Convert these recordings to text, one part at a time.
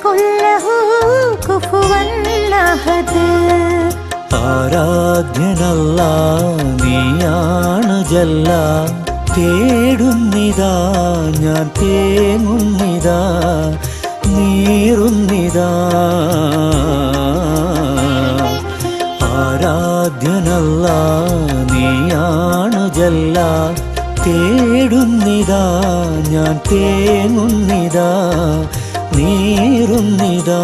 يكن له كفوا أحد ആരാധ്യനല്ല നീയാണ് ജല്ല തേടുന്നിതാ ഞാൻ തേങ്ങുന്നിതാ നീറുന്നിതാ ആരാധ്യനല്ല നീയാണ് ജല്ല തേടുന്നിതാ ഞാൻ തേങ്ങുന്നിതാ നീറുന്നിതാ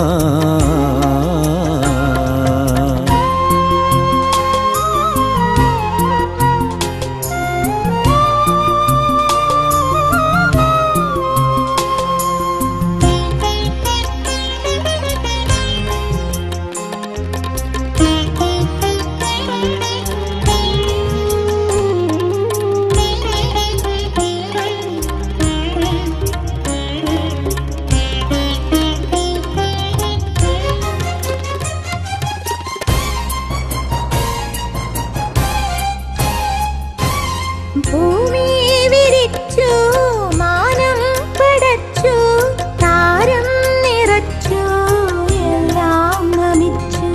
ഭൂമി വിരിച്ചു മാനം പടച്ചു താരം നിറച്ചു എല്ലാം നമിച്ചു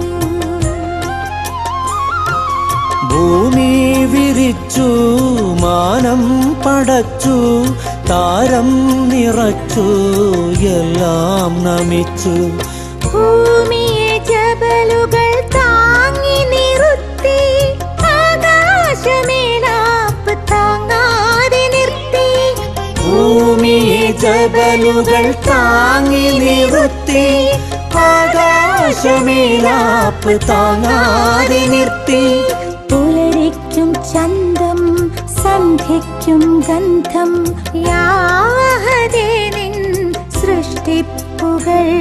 ഭൂമി വിരിച്ചു മാനം പടച്ചു താരം നിറച്ചു എല്ലാം നമിച്ചു ഭൂമിയെ ജബലുകൾ താങ്ങി നിർത്തി ആകാശമേലാപ്പ് താങ്ങാതെ നിർത്തി ഭൂമിയെ ജബലുകൾ താങ്ങി നിർത്തി ആകാശമേലാപ്പ് താങ്ങാതെ നിർത്തി പുലരിക്കും ചന്തം സന്ധ്യയ്ക്കും ഗന്ധം യാഹദേ നിൻ സൃഷ്ടിപ്പുകൾ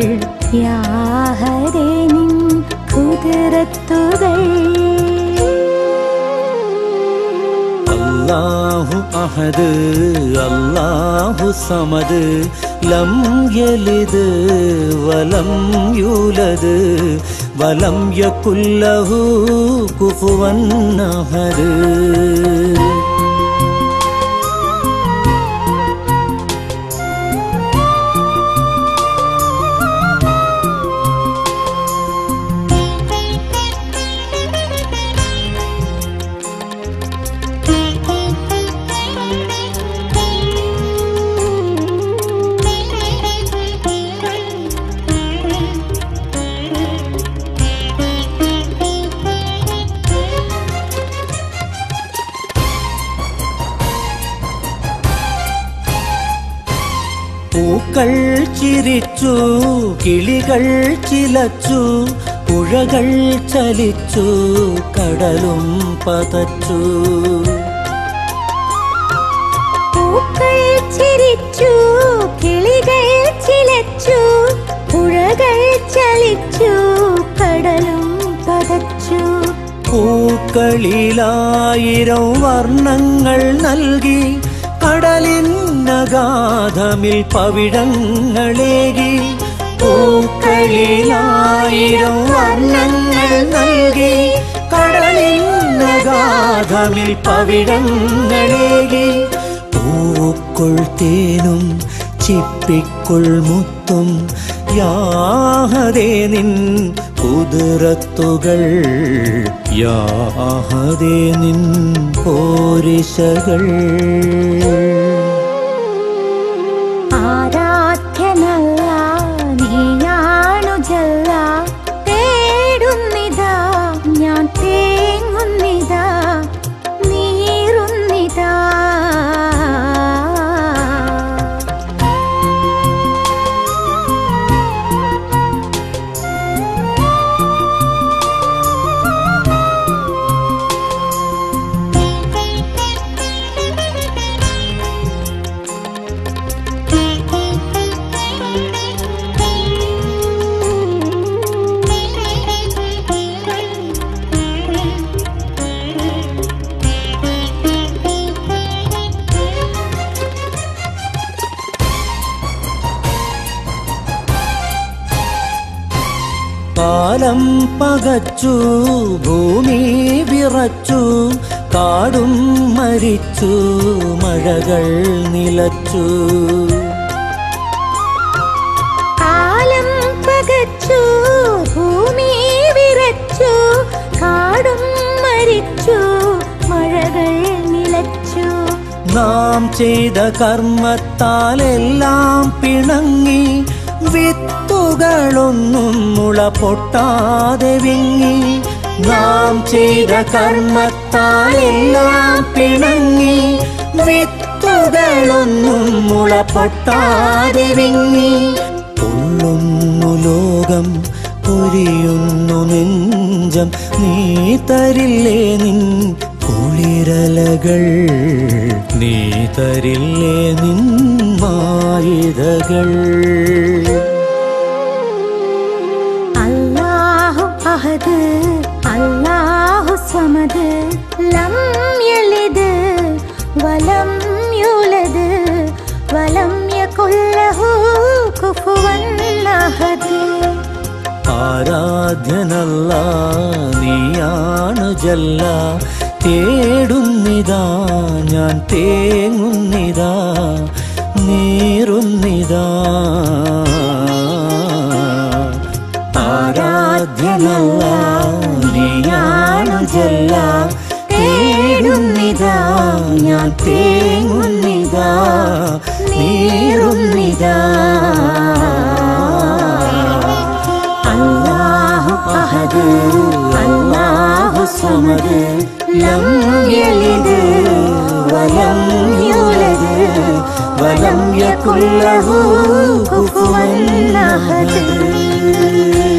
യാഹദേ നിൻ കുതിരത്തുകൾ അല്ലാഹു അഹദ് അല്ലാഹു സമദ് ലം യലിദ് വലം യൂലദ് വലം യകുല്ലഹു കുഫുവൻ അഹദ് പൂക്കൾ ചിരിച്ചു കിളികൾ ചിലച്ചു പുഴകൾ ചലിച്ചു കടലും പതച്ചു പൂക്കൾ ചിരിച്ചു കിളികൾ ചിലച്ചു പുഴകൾ ചലിച്ചു കടലും പതച്ചു പൂക്കളിലായിരം വർണ്ണങ്ങൾ നൽകി കടലിനഗാധമിൽ പവിഴങ്ങളേകി പൂക്കളിലായിരം വർണ്ണങ്ങൾ നൽകി കടലിനഗാധമിൽ പവിഴങ്ങളേകി പൂക്കുൾ തേനും ചിപ്പിക്കുൾ മുത്തും യാഹദേ നിൻ കുതിരത്തുകൾ യാഹദേ നിൻ പോരിശകൾ ആരാധ്യനല്ല നീയാണു ജല്ല തേടുന്നിതാ ഞാൻ തേങ്ങുന്നിതാ നീറുന്നിതാ കാലം പകച്ചു ഭൂമി വിറച്ചു കാടും മരിച്ചു മഴകൾ നിലച്ചു കാലം കാടും മരിച്ചു മഴകൾ നിലച്ചു നാം ചെയ്ത കർമ്മത്താലെല്ലാം പിണങ്ങി വിത്തുകളൊന്നും മുള പൊട്ടാതെ വിങ്ങി നാം ചെയ്ത കർമ്മത്താലെല്ലാം പിണങ്ങി വിത്തുകളൊന്നും മുള പൊട്ടാതെ വിങ്ങി പൊള്ളുന്നു ലോകം പൊരിയുന്നു നെഞ്ചം നീ തരില്ലേ നിൻ കുളിരലകൾ നീ തരില്ലേ നിൻ മായിതകൾ അല്ലാഹു അഹദ് അല്ലാഹു സമദ് ലം യലിദ് വലം യൂലദ് വലം യകുല്ലഹു കുഫുവൻ അഹദ് ആരാധ്യനല്ല നീയാണ് ജല്ല തേടുന്നിതാ ഞാൻ തേങ്ങുന്നിതാ നീറുന്നിതാ ആരാധ്യനല്ല നീയാണ് ജല്ല തേടുന്നിതാ ഞാൻ തേങ്ങുന്നിതാ നീറുന്നിതാ അല്ലാഹു അഹദ് അല്ലാഹു സമദ് ലം യലിദ് വലം യൂലദ് വലം യകുൽ ലഹു കുഫുവൻ അഹദ്